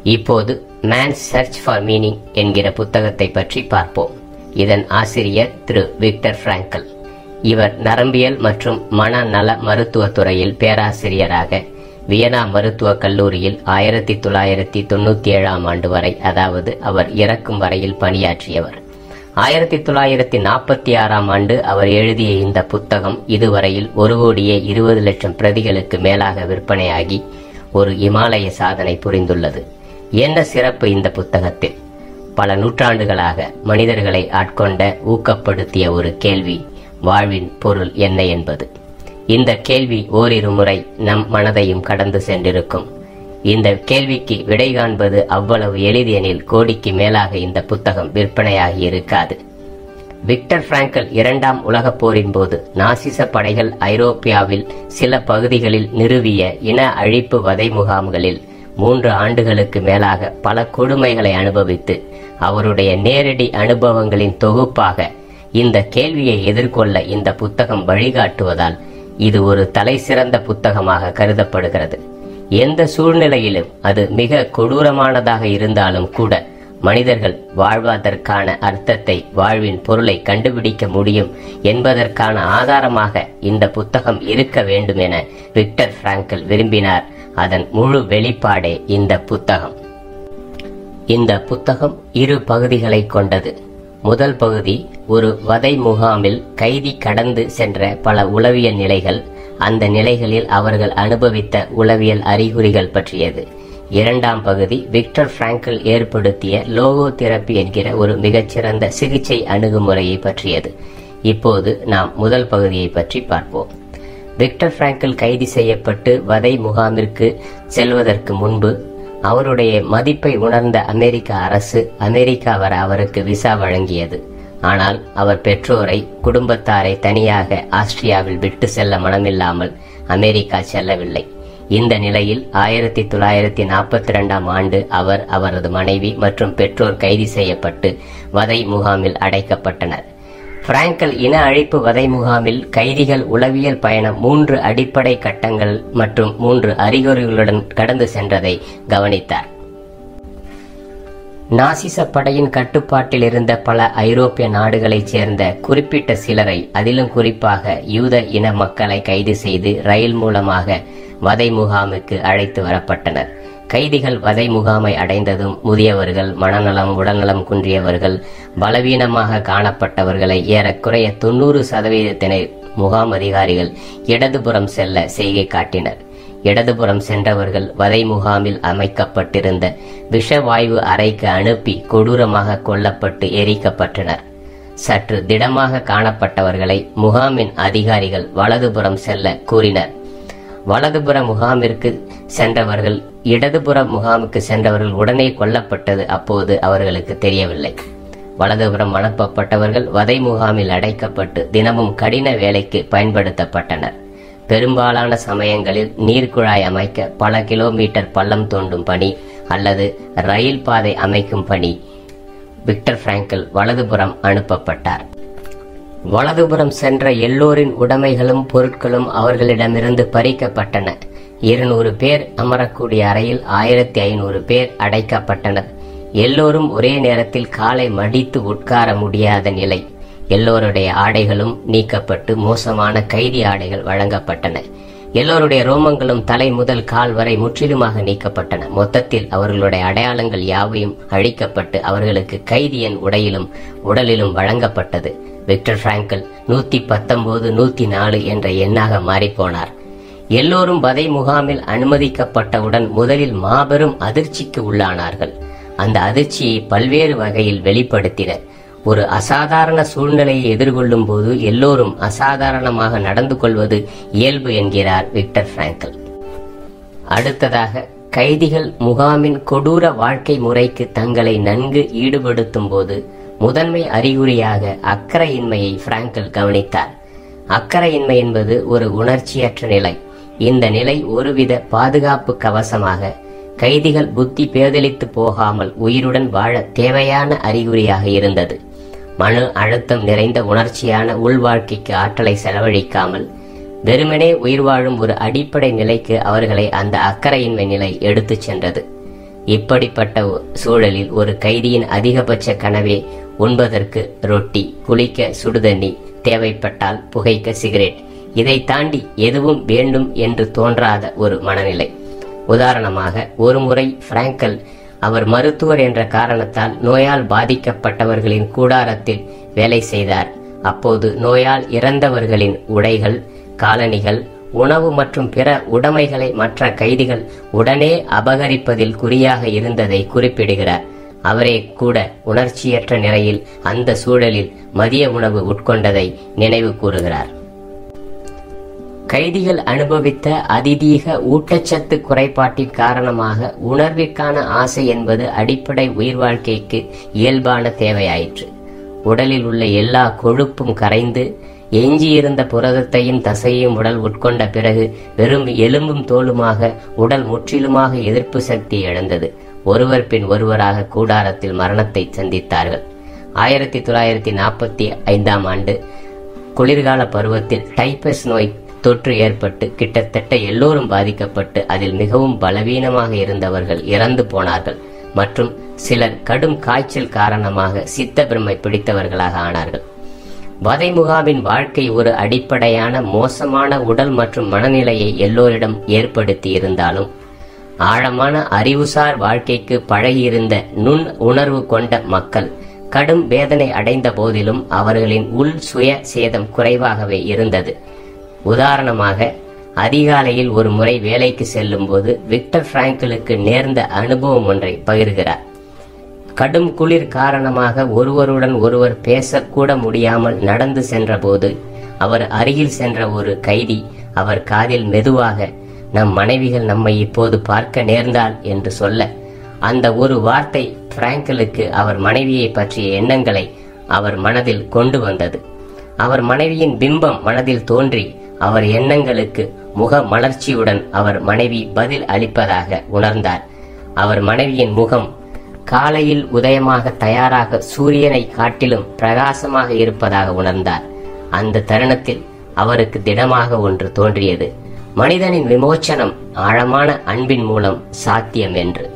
இப்போது man search for meaning என்கிற புத்தகத்தை பற்றி பார்ப்போம் இதன் ஆசிரியர் திரு விக்டர் பிராங்கல் இவர் நரம்பியல் மற்றும் மனநல மருத்துவத் துறையில் பேராசிரியராக வியனா மருத்துவக் கல்லூரியில் ஆயிரத்தி தொள்ளாயிரத்தி தொண்ணூத்தி ஏழாம் ஆண்டு வரை அதாவது அவர் இறக்கும் வரையில் பணியாற்றியவர் ஆயிரத்தி தொள்ளாயிரத்தி நாற்பத்தி ஆறாம் ஆண்டு அவர் எழுதிய இந்த புத்தகம் இதுவரையில் ஒரு கோடியே இருபது லட்சம் பிரதிகளுக்கு மேலாக விற்பனையாகி ஒரு இமாலய சாதனை புரிந்துள்ளது என்ன சிறப்பு இந்த புத்தகத்தில் பல நூற்றாண்டுகளாக மனிதர்களை ஆட்கொண்ட ஊக்கப்படுத்திய ஒரு கேள்வி வாழ்வின் பொருள் என்ன என்பது இந்த கேள்வி ஓரிரு முறை நம் மனதையும் கடந்து சென்றிருக்கும் இந்த கேள்விக்கு விடை காண்பது அவ்வளவு எளிதெனில் கோடிக்கு மேலாக இந்த புத்தகம் விற்பனையாகி இருக்காது விக்டர் பிராங்கல் இரண்டாம் உலகப் போரின் போது நாசிச படைகள் ஐரோப்பியாவில் சில பகுதிகளில் நிறுவிய இன அழிப்பு வதை முகாம்களில் மூன்று ஆண்டுகளுக்கு மேலாக பல கொடுமைகளை அனுபவித்து அவருடைய நேரடி அனுபவங்களின் தொகுப்பாக இந்த கேள்வியை எதிர்கொள்ள இந்த புத்தகம் வழிகாட்டுவதால் இது ஒரு தலைசிறந்த புத்தகமாக கருதப்படுகிறது எந்த சூழ்நிலையிலும் அது மிக கொடூரமானதாக இருந்தாலும் கூட மனிதர்கள் வாழ்வதற்கான அர்த்தத்தை வாழ்வின் பொருளை கண்டுபிடிக்க முடியும் என்பதற்கான ஆதாரமாக இந்த புத்தகம் இருக்க வேண்டும் என விக்டர் பிராங்கல் விரும்பினார் அதன் முழு வெளிப்பாடே இந்த புத்தகம் இந்த புத்தகம் இரு பகுதிகளை கொண்டது முதல் பகுதி ஒரு வதை முகாமில் கைதி கடந்து சென்ற பல உளவியல் நிலைகள் அந்த நிலைகளில் அவர்கள் அனுபவித்த உளவியல் அறிகுறிகள் பற்றியது இரண்டாம் பகுதி விக்டர் பிராங்கல் ஏற்படுத்திய லோகோ தெரப்பி என்கிற ஒரு மிகச்சிறந்த சிகிச்சை அணுகுமுறையை பற்றியது இப்போது நாம் முதல் பகுதியை பற்றி பார்ப்போம் விக்டர் பிராங்கல் கைது செய்யப்பட்டு வதை முகாமிற்கு செல்வதற்கு முன்பு அவருடைய மதிப்பை உணர்ந்த அமெரிக்க அரசு அமெரிக்கா வர அவருக்கு விசா வழங்கியது ஆனால் அவர் பெற்றோரை குடும்பத்தாரை தனியாக ஆஸ்திரியாவில் விட்டு செல்ல மனமில்லாமல் அமெரிக்கா செல்லவில்லை இந்த நிலையில் ஆயிரத்தி தொள்ளாயிரத்தி நாற்பத்தி ரெண்டாம் ஆண்டு அவர் அவரது மனைவி மற்றும் பெற்றோர் கைது செய்யப்பட்டு வதை முகாமில் அடைக்கப்பட்டனர் பிராங்கல் இன அழிப்பு வதை முகாமில் கைதிகள் உளவியல் பயணம் மூன்று அடிப்படை கட்டங்கள் மற்றும் மூன்று அறிகுறிகளுடன் கடந்து சென்றதை கவனித்தார் நாசிச படையின் கட்டுப்பாட்டில் இருந்த பல ஐரோப்பிய நாடுகளைச் சேர்ந்த குறிப்பிட்ட சிலரை அதிலும் குறிப்பாக யூத இன மக்களை கைது செய்து ரயில் மூலமாக வதை முகாமுக்கு அழைத்து வரப்பட்டனர் கைதிகள் வதை முகாமை அடைந்ததும் முதியவர்கள் மனநலம் உடல்நலம் குன்றியவர்கள் பலவீனமாக காணப்பட்டவர்களை ஏறக்குறைய தொண்ணூறு சதவீதத்தினை முகாம் அதிகாரிகள் இடதுபுறம் செல்ல செய்கை காட்டினர் இடதுபுறம் சென்றவர்கள் வதை முகாமில் அமைக்கப்பட்டிருந்த விஷவாயு அறைக்கு அனுப்பி கொடூரமாக கொல்லப்பட்டு எரிக்கப்பட்டனர் சற்று திடமாக காணப்பட்டவர்களை முகாமின் அதிகாரிகள் வலதுபுறம் செல்ல கூறினர் வலதுபுற முகாமிற்கு சென்றவர்கள் இடதுபுற முகாமுக்கு சென்றவர்கள் உடனே கொல்லப்பட்டது அப்போது அவர்களுக்கு தெரியவில்லை வலதுபுறம் அனுப்பப்பட்டவர்கள் வதை முகாமில் அடைக்கப்பட்டு தினமும் கடின வேலைக்கு பயன்படுத்தப்பட்டனர் பெரும்பாலான சமயங்களில் நீர்க்குழாய் அமைக்க பல கிலோமீட்டர் பள்ளம் தோண்டும் பணி அல்லது ரயில் பாதை அமைக்கும் பணி விக்டர் பிராங்கல் வலதுபுறம் அனுப்பப்பட்டார் வலதுபுறம் சென்ற எல்லோரின் உடைமைகளும் பொருட்களும் அவர்களிடமிருந்து பறிக்கப்பட்டன இருநூறு பேர் அமரக்கூடிய அறையில் ஆயிரத்தி ஐநூறு பேர் அடைக்கப்பட்டனர் எல்லோரும் ஒரே நேரத்தில் காலை மடித்து உட்கார முடியாத நிலை எல்லோருடைய ஆடைகளும் நீக்கப்பட்டு மோசமான கைதி ஆடைகள் வழங்கப்பட்டன எல்லோருடைய ரோமங்களும் தலை முதல் கால் வரை முற்றிலுமாக நீக்கப்பட்டன மொத்தத்தில் அவர்களுடைய அடையாளங்கள் யாவையும் அழிக்கப்பட்டு அவர்களுக்கு கைதியன் உடையிலும் உடலிலும் வழங்கப்பட்டது விக்டர் பிராங்கல் நூத்தி பத்தொன்பது நூத்தி நாலு என்ற எண்ணாக மாறிப்போனார் எல்லோரும் வதை முகாமில் அனுமதிக்கப்பட்டவுடன் முதலில் மாபெரும் அதிர்ச்சிக்கு உள்ளானார்கள் அந்த அதிர்ச்சியை பல்வேறு வகையில் வெளிப்படுத்தினர் ஒரு அசாதாரண சூழ்நிலையை எதிர்கொள்ளும் போது எல்லோரும் அசாதாரணமாக நடந்து கொள்வது இயல்பு என்கிறார் விக்டர் பிராங்கல் அடுத்ததாக கைதிகள் முகாமின் கொடூர வாழ்க்கை முறைக்கு தங்களை நன்கு ஈடுபடுத்தும் போது முதன்மை அறிகுறியாக அக்கறையின்மையை பிராங்கல் கவனித்தார் அக்கறையின்மை என்பது ஒரு உணர்ச்சியற்ற நிலை இந்த நிலை ஒருவித பாதுகாப்பு கவசமாக கைதிகள் புத்தி பேதலித்து போகாமல் உயிருடன் வாழ தேவையான அறிகுறியாக இருந்தது மன அழுத்தம் நிறைந்த உணர்ச்சியான உள்வாழ்க்கைக்கு ஆற்றலை செலவழிக்காமல் வெறுமனே உயிர் வாழும் ஒரு அடிப்படை நிலைக்கு அவர்களை அந்த அக்கறையின்மை நிலை எடுத்துச் சென்றது இப்படிப்பட்ட ஒ- சூழலில் ஒரு கைதியின் அதிகபட்ச கனவே உண்பதற்கு ரொட்டி குளிக்க சுடுதண்ணி தேவைப்பட்டால் புகைக்க சிகரெட் இதை தாண்டி எதுவும் வேண்டும் என்று தோன்றாத ஒரு மனநிலை உதாரணமாக ஒருமுறை பிராங்கல் அவர் மருத்துவர் என்ற காரணத்தால் நோயால் பாதிக்கப்பட்டவர்களின் கூடாரத்தில் வேலை செய்தார் அப்போது நோயால் இறந்தவர்களின் உடைகள் காலணிகள் உணவு மற்றும் பிற உடைமைகளை மற்ற கைதிகள் உடனே அபகரிப்பதில் குறியாக இருந்ததை குறிப்பிடுகிறார் அவரே கூட உணர்ச்சியற்ற நிலையில் அந்த சூழலில் மதிய உணவு உட்கொண்டதை நினைவு கூறுகிறார் கைதிகள் அனுபவித்த அதிதீக ஊட்டச்சத்து குறைபாட்டின் காரணமாக உணர்விற்கான ஆசை என்பது அடிப்படை உயிர் வாழ்க்கைக்கு இயல்பான தேவையாயிற்று உடலில் உள்ள எல்லா கொழுப்பும் கரைந்து எஞ்சியிருந்த புரதத்தையும் தசையும் உடல் உட்கொண்ட பிறகு வெறும் எலும்பும் தோலுமாக உடல் முற்றிலுமாக எதிர்ப்பு சக்தி இழந்தது ஒருவர் பின் ஒருவராக கூடாரத்தில் மரணத்தை சந்தித்தார்கள் ஆயிரத்தி தொள்ளாயிரத்தி நாற்பத்தி ஐந்தாம் ஆண்டு குளிர்கால பருவத்தில் டைபஸ் நோய் தொற்று ஏற்பட்டு கிட்டத்தட்ட எல்லோரும் பாதிக்கப்பட்டு அதில் மிகவும் பலவீனமாக இருந்தவர்கள் இறந்து போனார்கள் மற்றும் சிலர் கடும் காய்ச்சல் காரணமாக சித்த பிரமை பிடித்தவர்களாக ஆனார்கள் வதை முகாமின் வாழ்க்கை ஒரு அடிப்படையான மோசமான உடல் மற்றும் மனநிலையை எல்லோரிடம் ஏற்படுத்தி இருந்தாலும் ஆழமான அறிவுசார் வாழ்க்கைக்கு பழகியிருந்த நுண் உணர்வு கொண்ட மக்கள் கடும் வேதனை அடைந்த போதிலும் அவர்களின் உள் சுய சேதம் குறைவாகவே இருந்தது உதாரணமாக அதிகாலையில் ஒரு முறை வேலைக்கு செல்லும்போது விக்டர் பிராங்கலுக்கு நேர்ந்த அனுபவம் ஒன்றை பகிர்கிறார் கடும் குளிர் காரணமாக ஒருவருடன் ஒருவர் பேசக்கூட முடியாமல் நடந்து சென்றபோது அவர் அருகில் சென்ற ஒரு கைதி அவர் காதில் மெதுவாக நம் மனைவிகள் நம்மை இப்போது பார்க்க நேர்ந்தால் என்று சொல்ல அந்த ஒரு வார்த்தை பிராங்கலுக்கு அவர் மனைவியை பற்றிய எண்ணங்களை அவர் மனதில் கொண்டு வந்தது அவர் மனைவியின் பிம்பம் மனதில் தோன்றி அவர் எண்ணங்களுக்கு முக மலர்ச்சியுடன் அவர் மனைவி பதில் அளிப்பதாக உணர்ந்தார் அவர் மனைவியின் முகம் காலையில் உதயமாக தயாராக சூரியனை காட்டிலும் பிரகாசமாக இருப்பதாக உணர்ந்தார் அந்த தருணத்தில் அவருக்கு திடமாக ஒன்று தோன்றியது மனிதனின் விமோச்சனம் ஆழமான அன்பின் மூலம் சாத்தியம் என்று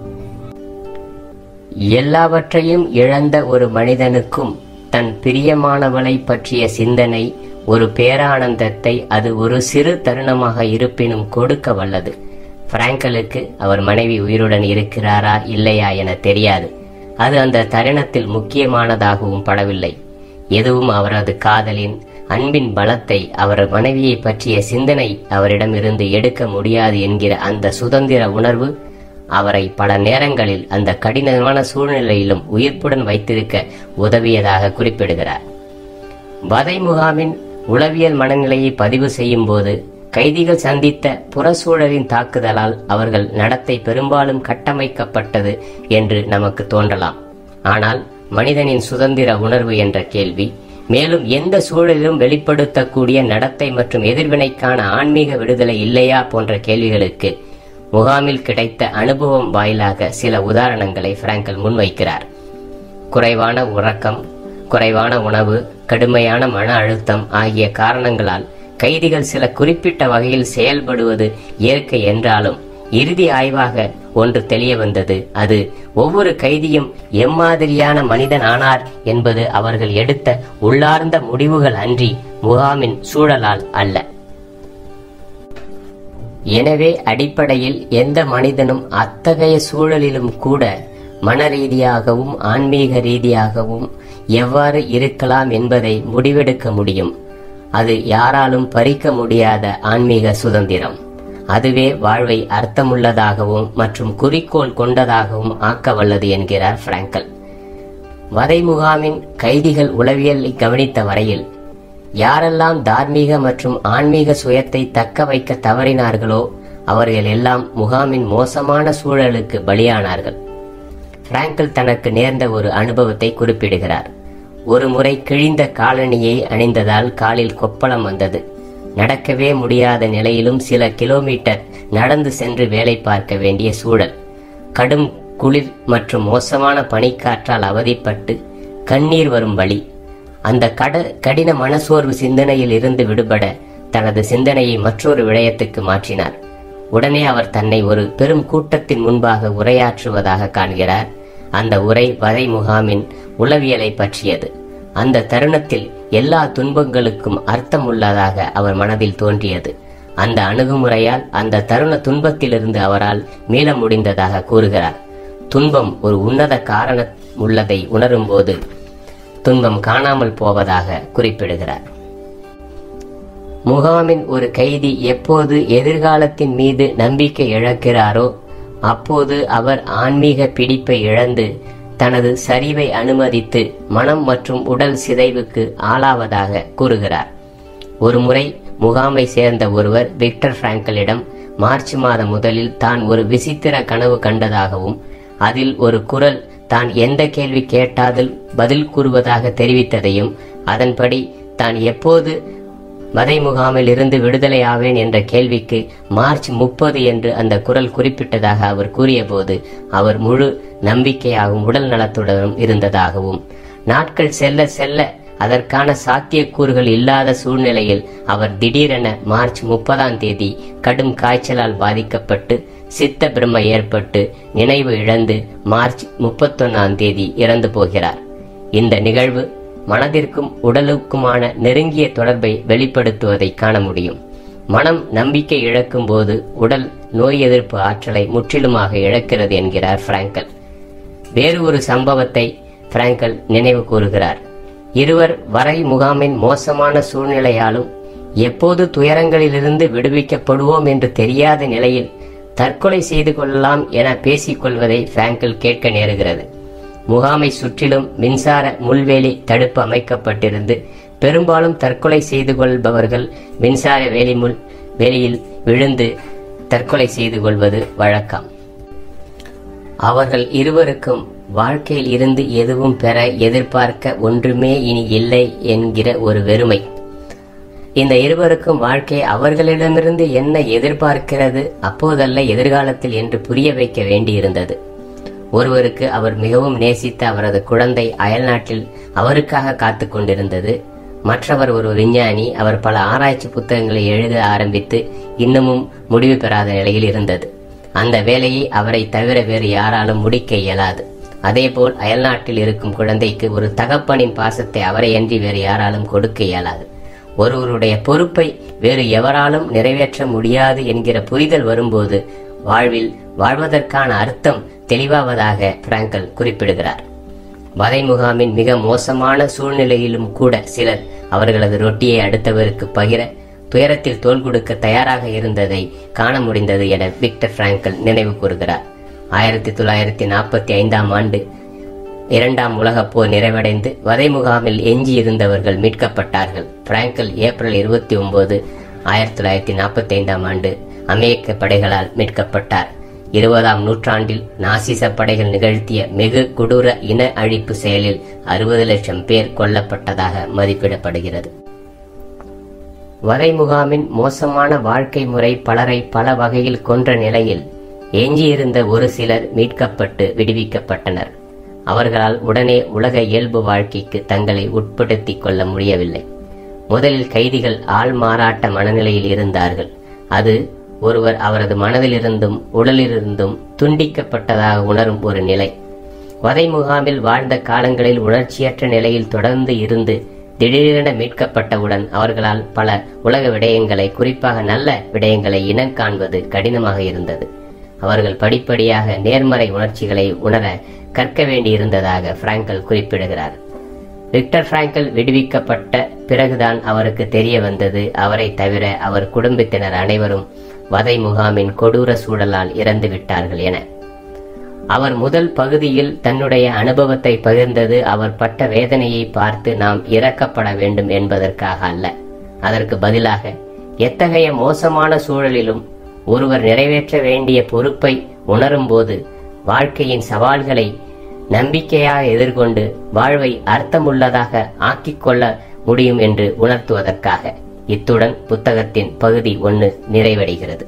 எல்லாவற்றையும் இழந்த ஒரு மனிதனுக்கும் தன் பிரியமானவளை பற்றிய சிந்தனை ஒரு பேரானந்தத்தை அது ஒரு சிறு தருணமாக இருப்பினும் கொடுக்க வல்லது பிராங்கலுக்கு அவர் மனைவி உயிருடன் இருக்கிறாரா இல்லையா என தெரியாது அது அந்த தருணத்தில் முக்கியமானதாகவும் படவில்லை எதுவும் அவரது காதலின் அன்பின் பலத்தை அவர் மனைவியை பற்றிய சிந்தனை அவரிடமிருந்து எடுக்க முடியாது என்கிற அந்த சுதந்திர உணர்வு அவரை பல நேரங்களில் அந்த கடினமான சூழ்நிலையிலும் உயிர்ப்புடன் வைத்திருக்க உதவியதாக குறிப்பிடுகிறார் வதை முகாமின் உளவியல் மனநிலையை பதிவு செய்யும் போது கைதிகள் சந்தித்த புறச்சூழலின் தாக்குதலால் அவர்கள் நடத்தை பெரும்பாலும் கட்டமைக்கப்பட்டது என்று நமக்கு தோன்றலாம் ஆனால் மனிதனின் சுதந்திர உணர்வு என்ற கேள்வி மேலும் எந்த சூழலிலும் வெளிப்படுத்தக்கூடிய நடத்தை மற்றும் எதிர்வினைக்கான ஆன்மீக விடுதலை இல்லையா போன்ற கேள்விகளுக்கு முகாமில் கிடைத்த அனுபவம் வாயிலாக சில உதாரணங்களை பிராங்கல் முன்வைக்கிறார் குறைவான உறக்கம் குறைவான உணவு கடுமையான மன அழுத்தம் ஆகிய காரணங்களால் கைதிகள் சில குறிப்பிட்ட வகையில் செயல்படுவது இயற்கை என்றாலும் இறுதி ஆய்வாக ஒன்று தெரிய வந்தது அது ஒவ்வொரு கைதியும் எம்மாதிரியான மனிதன் ஆனார் என்பது அவர்கள் எடுத்த உள்ளார்ந்த முடிவுகள் அன்றி முகாமின் சூழலால் அல்ல எனவே அடிப்படையில் எந்த மனிதனும் அத்தகைய சூழலிலும் கூட மன ரீதியாகவும் ஆன்மீக ரீதியாகவும் எவ்வாறு இருக்கலாம் என்பதை முடிவெடுக்க முடியும் அது யாராலும் பறிக்க முடியாத ஆன்மீக சுதந்திரம் அதுவே வாழ்வை அர்த்தமுள்ளதாகவும் மற்றும் குறிக்கோள் கொண்டதாகவும் ஆக்க வல்லது என்கிறார் பிராங்கல் வதை முகாமின் கைதிகள் உளவியலை கவனித்த வரையில் யாரெல்லாம் தார்மீக மற்றும் ஆன்மீக சுயத்தை தக்க வைக்க தவறினார்களோ அவர்கள் எல்லாம் முகாமின் மோசமான சூழலுக்கு பலியானார்கள் பிராங்கல் தனக்கு நேர்ந்த ஒரு அனுபவத்தை குறிப்பிடுகிறார் ஒரு முறை கிழிந்த காலணியை அணிந்ததால் காலில் கொப்பளம் வந்தது நடக்கவே முடியாத நிலையிலும் சில கிலோமீட்டர் நடந்து சென்று வேலை பார்க்க வேண்டிய சூழல் கடும் குளிர் மற்றும் மோசமான பனிக்காற்றால் அவதிப்பட்டு கண்ணீர் வரும் வழி அந்த கட கடின மனசோர்வு சிந்தனையில் இருந்து விடுபட தனது சிந்தனையை மற்றொரு விடயத்துக்கு மாற்றினார் உடனே அவர் தன்னை ஒரு பெரும் கூட்டத்தின் முன்பாக உரையாற்றுவதாக காண்கிறார் அந்த உரை வதை முகாமின் உளவியலை பற்றியது அந்த தருணத்தில் எல்லா துன்பங்களுக்கும் அர்த்தம் உள்ளதாக அவர் மனதில் தோன்றியது அந்த அணுகுமுறையால் அந்த தருண துன்பத்திலிருந்து அவரால் மீள முடிந்ததாக கூறுகிறார் துன்பம் ஒரு உன்னத காரணம் உள்ளதை உணரும்போது துன்பம் காணாமல் போவதாக குறிப்பிடுகிறார் முகாமின் ஒரு கைதி எப்போது எதிர்காலத்தின் மீது நம்பிக்கை இழக்கிறாரோ அப்போது அவர் ஆன்மீக பிடிப்பை இழந்து தனது சரிவை அனுமதித்து மனம் மற்றும் உடல் சிதைவுக்கு ஆளாவதாக கூறுகிறார் ஒருமுறை முகாமை சேர்ந்த ஒருவர் விக்டர் பிராங்கலிடம் மார்ச் மாத முதலில் தான் ஒரு விசித்திர கனவு கண்டதாகவும் அதில் ஒரு குரல் தான் எந்த கேள்வி கேட்டாதில் பதில் கூறுவதாக தெரிவித்ததையும் அதன்படி தான் எப்போது வதை முகாமில் இருந்து விடுதலை ஆவேன் என்ற கேள்விக்கு மார்ச் முப்பது என்று அந்த குரல் குறிப்பிட்டதாக அவர் கூறியபோது அவர் முழு நம்பிக்கையாகவும் உடல் நலத்துடனும் இருந்ததாகவும் நாட்கள் செல்ல செல்ல அதற்கான சாத்தியக்கூறுகள் இல்லாத சூழ்நிலையில் அவர் திடீரென மார்ச் முப்பதாம் தேதி கடும் காய்ச்சலால் பாதிக்கப்பட்டு சித்த பிரம்ம ஏற்பட்டு நினைவு இழந்து மார்ச் முப்பத்தொன்னாம் தேதி இறந்து போகிறார் இந்த நிகழ்வு மனதிற்கும் உடலுக்குமான நெருங்கிய தொடர்பை வெளிப்படுத்துவதை காண முடியும் மனம் நம்பிக்கை இழக்கும் போது உடல் நோய் எதிர்ப்பு ஆற்றலை முற்றிலுமாக இழக்கிறது என்கிறார் பிராங்கல் வேறு ஒரு சம்பவத்தை பிராங்கல் நினைவு கூறுகிறார் இருவர் வரை முகாமின் மோசமான சூழ்நிலையாலும் எப்போது துயரங்களிலிருந்து விடுவிக்கப்படுவோம் என்று தெரியாத நிலையில் தற்கொலை செய்து கொள்ளலாம் என பேசிக் கொள்வதை பிராங்கல் கேட்க நேருகிறது முகாமை சுற்றிலும் மின்சார முள்வேலி தடுப்பு அமைக்கப்பட்டிருந்து பெரும்பாலும் தற்கொலை செய்து கொள்பவர்கள் மின்சார வேலி முள் வேலியில் விழுந்து தற்கொலை செய்து கொள்வது வழக்கம் அவர்கள் இருவருக்கும் வாழ்க்கையில் இருந்து எதுவும் பெற எதிர்பார்க்க ஒன்றுமே இனி இல்லை என்கிற ஒரு வெறுமை இந்த இருவருக்கும் வாழ்க்கை அவர்களிடமிருந்து என்ன எதிர்பார்க்கிறது அப்போதல்ல எதிர்காலத்தில் என்று புரிய வைக்க வேண்டியிருந்தது ஒருவருக்கு அவர் மிகவும் நேசித்த அவரது குழந்தை அயல்நாட்டில் அவருக்காக காத்து கொண்டிருந்தது மற்றவர் ஒரு விஞ்ஞானி அவர் பல ஆராய்ச்சி புத்தகங்களை எழுத ஆரம்பித்து இன்னமும் முடிவு பெறாத நிலையில் இருந்தது அந்த வேலையை அவரை தவிர வேறு யாராலும் முடிக்க இயலாது அதேபோல் அயல்நாட்டில் இருக்கும் குழந்தைக்கு ஒரு தகப்பனின் பாசத்தை அவரையன்றி வேறு யாராலும் கொடுக்க இயலாது ஒருவருடைய பொறுப்பை வேறு எவராலும் நிறைவேற்ற முடியாது என்கிற புரிதல் வரும்போது வாழ்வில் வாழ்வதற்கான அர்த்தம் தெளிவாவதாக பிராங்கல் குறிப்பிடுகிறார் வதை முகாமின் மிக மோசமான சூழ்நிலையிலும் கூட சிலர் அவர்களது ரொட்டியை அடுத்தவருக்கு பகிர துயரத்தில் தோல் கொடுக்க தயாராக இருந்ததை காண முடிந்தது என விக்டர் பிராங்கல் நினைவு கூறுகிறார் ஆயிரத்தி தொள்ளாயிரத்தி நாற்பத்தி ஐந்தாம் ஆண்டு இரண்டாம் உலகப் போர் நிறைவடைந்து வதை முகாமில் எஞ்சியிருந்தவர்கள் மீட்கப்பட்டார்கள் பிராங்கல் ஏப்ரல் இருபத்தி ஒன்பது ஆயிரத்தி தொள்ளாயிரத்தி நாற்பத்தி ஐந்தாம் ஆண்டு அமெரிக்க படைகளால் மீட்கப்பட்டார் இருபதாம் நூற்றாண்டில் நாசிச படைகள் நிகழ்த்திய மிக கொடூர இன அழிப்பு செயலில் அறுபது லட்சம் பேர் கொல்லப்பட்டதாக மதிப்பிடப்படுகிறது வதை முகாமின் மோசமான வாழ்க்கை முறை பலரை பல வகையில் கொன்ற நிலையில் எஞ்சியிருந்த ஒரு சிலர் மீட்கப்பட்டு விடுவிக்கப்பட்டனர் அவர்களால் உடனே உலக இயல்பு வாழ்க்கைக்கு தங்களை உட்படுத்திக் கொள்ள முடியவில்லை முதலில் கைதிகள் ஆள் மாறாட்ட மனநிலையில் இருந்தார்கள் அது ஒருவர் அவரது மனதிலிருந்தும் உடலிலிருந்தும் துண்டிக்கப்பட்டதாக உணரும் ஒரு நிலை வதை முகாமில் வாழ்ந்த காலங்களில் உணர்ச்சியற்ற நிலையில் தொடர்ந்து இருந்து திடீரென மீட்கப்பட்டவுடன் அவர்களால் பல உலக விடயங்களை குறிப்பாக நல்ல விடயங்களை இனம் காண்பது கடினமாக இருந்தது அவர்கள் படிப்படியாக நேர்மறை உணர்ச்சிகளை உணர கற்க வேண்டியிருந்ததாக பிராங்கல் குறிப்பிடுகிறார் விக்டர் பிராங்கல் விடுவிக்கப்பட்ட பிறகுதான் அவருக்கு தெரிய வந்தது அவரை தவிர அவர் குடும்பத்தினர் அனைவரும் வதை முகாமின் கொடூர சூழலால் இறந்து விட்டார்கள் என அவர் முதல் பகுதியில் தன்னுடைய அனுபவத்தை பகிர்ந்தது அவர் பட்ட வேதனையை பார்த்து நாம் இறக்கப்பட வேண்டும் என்பதற்காக அல்ல அதற்கு பதிலாக எத்தகைய மோசமான சூழலிலும் ஒருவர் நிறைவேற்ற வேண்டிய பொறுப்பை உணரும்போது வாழ்க்கையின் சவால்களை நம்பிக்கையாக எதிர்கொண்டு வாழ்வை அர்த்தமுள்ளதாக ஆக்கிக் கொள்ள முடியும் என்று உணர்த்துவதற்காக இத்துடன் புத்தகத்தின் பகுதி ஒன்று நிறைவடைகிறது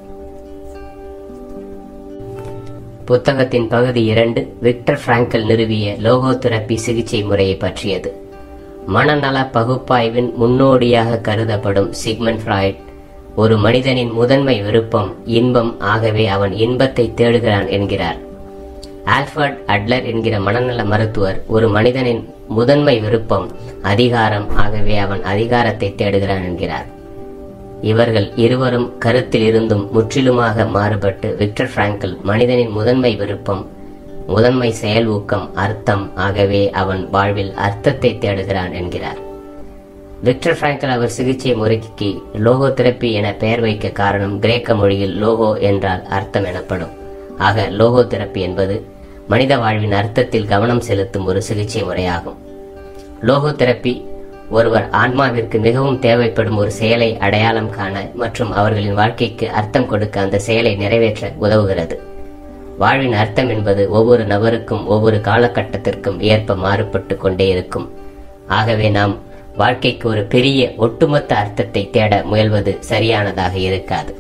புத்தகத்தின் பகுதி இரண்டு விக்டர் பிராங்கல் நிறுவிய லோகோதெரப்பி சிகிச்சை முறையை பற்றியது மனநல பகுப்பாய்வின் முன்னோடியாக கருதப்படும் சிக்மன் ஃப்ராய்ட் ஒரு மனிதனின் முதன்மை விருப்பம் இன்பம் ஆகவே அவன் இன்பத்தை தேடுகிறான் என்கிறார் ஆல்ஃபர்ட் அட்லர் என்கிற மனநல மருத்துவர் ஒரு மனிதனின் முதன்மை விருப்பம் அதிகாரம் ஆகவே அவன் அதிகாரத்தை தேடுகிறான் என்கிறார் இவர்கள் இருவரும் கருத்தில் இருந்தும் முற்றிலுமாக மாறுபட்டு விக்டர் பிராங்கல் மனிதனின் முதன்மை விருப்பம் முதன்மை செயல் ஊக்கம் அர்த்தம் ஆகவே அவன் வாழ்வில் அர்த்தத்தை தேடுகிறான் என்கிறார் விக்டர் பிராங்கல் அவர் சிகிச்சை முறைக்கு லோகோ தெரப்பி என பெயர் வைக்க காரணம் கிரேக்க மொழியில் லோகோ என்றால் அர்த்தம் எனப்படும் ஆக லோகோ தெரப்பி என்பது மனித வாழ்வின் அர்த்தத்தில் கவனம் செலுத்தும் ஒரு சிகிச்சை முறையாகும் லோகோ தெரப்பி ஒருவர் ஆன்மாவிற்கு மிகவும் தேவைப்படும் ஒரு செயலை அடையாளம் காண மற்றும் அவர்களின் வாழ்க்கைக்கு அர்த்தம் கொடுக்க அந்த செயலை நிறைவேற்ற உதவுகிறது வாழ்வின் அர்த்தம் என்பது ஒவ்வொரு நபருக்கும் ஒவ்வொரு காலகட்டத்திற்கும் ஏற்ப மாறுபட்டு கொண்டே இருக்கும் ஆகவே நாம் வாழ்க்கைக்கு ஒரு பெரிய ஒட்டுமொத்த அர்த்தத்தை தேட முயல்வது சரியானதாக இருக்காது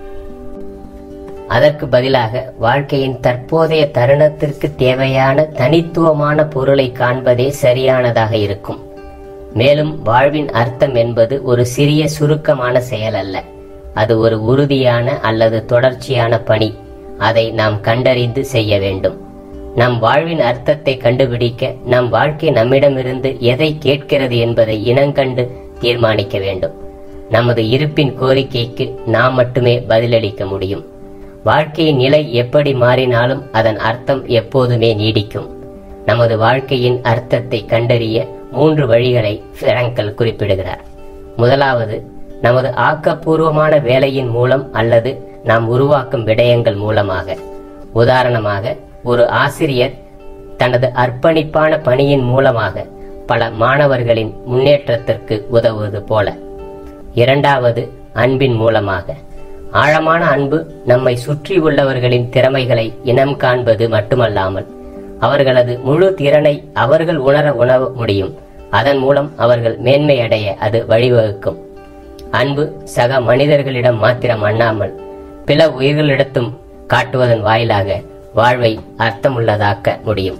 அதற்கு பதிலாக வாழ்க்கையின் தற்போதைய தருணத்திற்கு தேவையான தனித்துவமான பொருளை காண்பதே சரியானதாக இருக்கும் மேலும் வாழ்வின் அர்த்தம் என்பது ஒரு சிறிய சுருக்கமான செயல் அல்ல அது ஒரு உறுதியான அல்லது தொடர்ச்சியான பணி அதை நாம் கண்டறிந்து செய்ய வேண்டும் நம் வாழ்வின் அர்த்தத்தை கண்டுபிடிக்க நம் வாழ்க்கை நம்மிடமிருந்து எதை கேட்கிறது என்பதை இனங்கண்டு தீர்மானிக்க வேண்டும் நமது இருப்பின் கோரிக்கைக்கு நாம் மட்டுமே பதிலளிக்க முடியும் வாழ்க்கையின் நிலை எப்படி மாறினாலும் அதன் அர்த்தம் எப்போதுமே நீடிக்கும் நமது வாழ்க்கையின் அர்த்தத்தை கண்டறிய மூன்று வழிகளை பிராங்கல் குறிப்பிடுகிறார் முதலாவது நமது ஆக்கப்பூர்வமான வேலையின் மூலம் அல்லது நாம் உருவாக்கும் விடயங்கள் மூலமாக உதாரணமாக ஒரு ஆசிரியர் தனது அர்ப்பணிப்பான பணியின் மூலமாக பல மாணவர்களின் முன்னேற்றத்திற்கு உதவுவது போல இரண்டாவது அன்பின் மூலமாக ஆழமான அன்பு நம்மை சுற்றி உள்ளவர்களின் திறமைகளை இனம் காண்பது மட்டுமல்லாமல் அவர்களது முழு திறனை அவர்கள் உணர உணர முடியும் அதன் மூலம் அவர்கள் மேன்மை அடைய அது வழிவகுக்கும் அன்பு சக மனிதர்களிடம் மாத்திரம் அண்ணாமல் பிற உயிர்களிடத்தும் காட்டுவதன் வாயிலாக வாழ்வை அர்த்தமுள்ளதாக்க முடியும்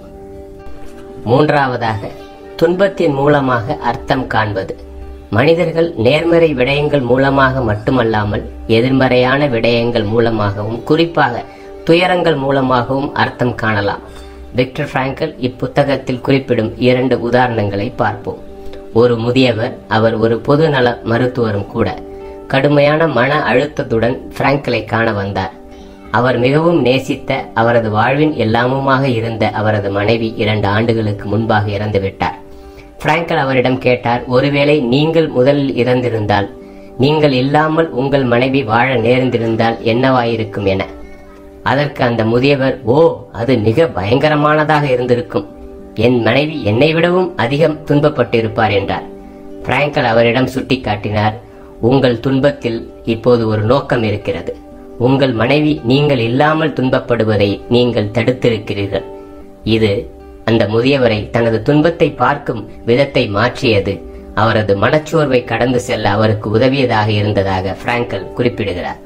மூன்றாவதாக துன்பத்தின் மூலமாக அர்த்தம் காண்பது மனிதர்கள் நேர்மறை விடயங்கள் மூலமாக மட்டுமல்லாமல் எதிர்மறையான விடயங்கள் மூலமாகவும் குறிப்பாக துயரங்கள் மூலமாகவும் அர்த்தம் காணலாம் விக்டர் பிராங்கல் இப்புத்தகத்தில் குறிப்பிடும் இரண்டு உதாரணங்களை பார்ப்போம் ஒரு முதியவர் அவர் ஒரு பொது நல மருத்துவரும் கூட கடுமையான மன அழுத்தத்துடன் பிராங்கலை காண வந்தார் அவர் மிகவும் நேசித்த அவரது வாழ்வின் எல்லாமுமாக இருந்த அவரது மனைவி இரண்டு ஆண்டுகளுக்கு முன்பாக இறந்துவிட்டார் பிராங்கல் அவரிடம் கேட்டார் ஒருவேளை நீங்கள் முதலில் இறந்திருந்தால் நீங்கள் இல்லாமல் உங்கள் மனைவி வாழ நேர்ந்திருந்தால் என்னவாயிருக்கும் என அதற்கு அந்த முதியவர் ஓ அது மிக பயங்கரமானதாக இருந்திருக்கும் என் மனைவி என்னை விடவும் அதிகம் துன்பப்பட்டிருப்பார் என்றார் பிராங்கல் அவரிடம் சுட்டிக்காட்டினார் உங்கள் துன்பத்தில் இப்போது ஒரு நோக்கம் இருக்கிறது உங்கள் மனைவி நீங்கள் இல்லாமல் துன்பப்படுவதை நீங்கள் தடுத்திருக்கிறீர்கள் இது அந்த முதியவரை தனது துன்பத்தை பார்க்கும் விதத்தை மாற்றியது அவரது மனச்சோர்வை கடந்து செல்ல அவருக்கு உதவியதாக இருந்ததாக பிராங்கல் குறிப்பிடுகிறார்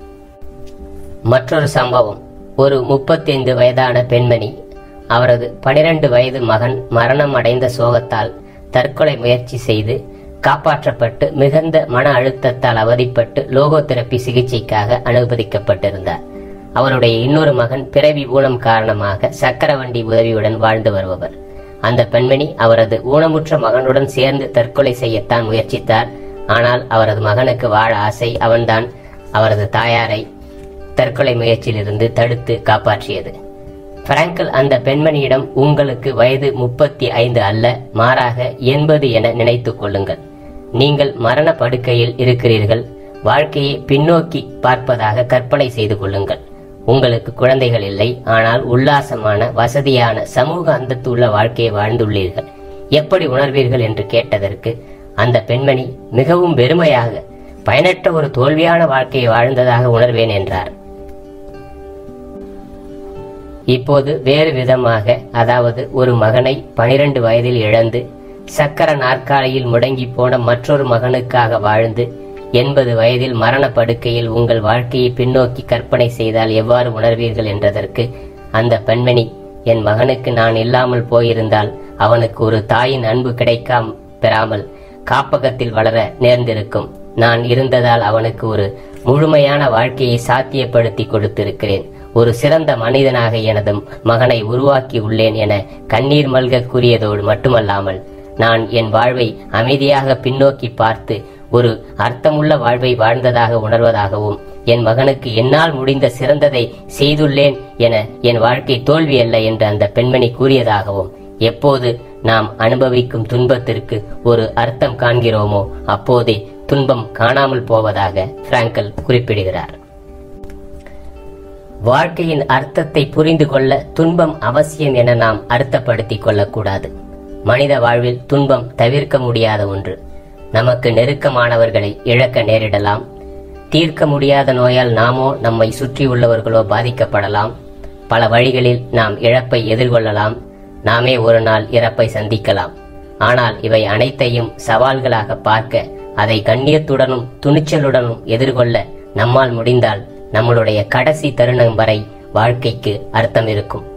மற்றொரு சம்பவம் ஒரு முப்பத்தைந்து வயதான பெண்மணி அவரது பனிரெண்டு வயது மகன் மரணம் அடைந்த சோகத்தால் தற்கொலை முயற்சி செய்து காப்பாற்றப்பட்டு மிகுந்த மன அழுத்தத்தால் அவதிப்பட்டு லோகோதெரப்பி சிகிச்சைக்காக அனுமதிக்கப்பட்டிருந்தார் அவருடைய இன்னொரு மகன் பிறவி ஊனம் காரணமாக சக்கரவண்டி உதவியுடன் வாழ்ந்து வருபவர் அந்த பெண்மணி அவரது ஊனமுற்ற மகனுடன் சேர்ந்து தற்கொலை செய்யத்தான் முயற்சித்தார் ஆனால் அவரது மகனுக்கு வாழ ஆசை அவன்தான் அவரது தாயாரை தற்கொலை முயற்சியிலிருந்து தடுத்து காப்பாற்றியது பிராங்கல் அந்த பெண்மணியிடம் உங்களுக்கு வயது முப்பத்தி ஐந்து அல்ல மாறாக எண்பது என நினைத்துக் கொள்ளுங்கள் நீங்கள் மரண படுக்கையில் இருக்கிறீர்கள் வாழ்க்கையை பின்னோக்கி பார்ப்பதாக கற்பனை செய்து கொள்ளுங்கள் உங்களுக்கு குழந்தைகள் இல்லை ஆனால் உல்லாசமான வசதியான சமூக அந்தத்துள்ள வாழ்க்கையை வாழ்ந்துள்ளீர்கள் எப்படி உணர்வீர்கள் என்று கேட்டதற்கு அந்த பெண்மணி மிகவும் வெறுமையாக பயனற்ற ஒரு தோல்வியான வாழ்க்கையை வாழ்ந்ததாக உணர்வேன் என்றார் இப்போது வேறு விதமாக அதாவது ஒரு மகனை பனிரெண்டு வயதில் இழந்து சக்கர நாற்காலியில் முடங்கி போன மற்றொரு மகனுக்காக வாழ்ந்து எண்பது வயதில் மரண படுக்கையில் உங்கள் வாழ்க்கையை பின்னோக்கி கற்பனை செய்தால் எவ்வாறு உணர்வீர்கள் என்றதற்கு அந்த பெண்மணி என் மகனுக்கு நான் இல்லாமல் போயிருந்தால் அவனுக்கு ஒரு தாயின் அன்பு கிடைக்காம பெறாமல் காப்பகத்தில் வளர நேர்ந்திருக்கும் நான் இருந்ததால் அவனுக்கு ஒரு முழுமையான வாழ்க்கையை சாத்தியப்படுத்தி கொடுத்திருக்கிறேன் ஒரு சிறந்த மனிதனாக எனது மகனை உருவாக்கி உள்ளேன் என கண்ணீர் மல்க கூறியதோடு மட்டுமல்லாமல் நான் என் வாழ்வை அமைதியாக பின்னோக்கி பார்த்து ஒரு அர்த்தமுள்ள வாழ்வை வாழ்ந்ததாக உணர்வதாகவும் என் மகனுக்கு என்னால் முடிந்த சிறந்ததை செய்துள்ளேன் என என் வாழ்க்கை தோல்வி அல்ல என்று அந்த பெண்மணி கூறியதாகவும் எப்போது நாம் அனுபவிக்கும் துன்பத்திற்கு ஒரு அர்த்தம் காண்கிறோமோ அப்போதே துன்பம் காணாமல் போவதாக பிராங்கல் குறிப்பிடுகிறார் வாழ்க்கையின் அர்த்தத்தை புரிந்து கொள்ள துன்பம் அவசியம் என நாம் அர்த்தப்படுத்திக் கொள்ளக்கூடாது மனித வாழ்வில் துன்பம் தவிர்க்க முடியாத ஒன்று நமக்கு நெருக்கமானவர்களை இழக்க நேரிடலாம் தீர்க்க முடியாத நோயால் நாமோ நம்மை சுற்றியுள்ளவர்களோ பாதிக்கப்படலாம் பல வழிகளில் நாம் இழப்பை எதிர்கொள்ளலாம் நாமே ஒரு நாள் இறப்பை சந்திக்கலாம் ஆனால் இவை அனைத்தையும் சவால்களாக பார்க்க அதை கண்ணியத்துடனும் துணிச்சலுடனும் எதிர்கொள்ள நம்மால் முடிந்தால் நம்மளுடைய கடைசி தருணம் வரை வாழ்க்கைக்கு அர்த்தம் இருக்கும்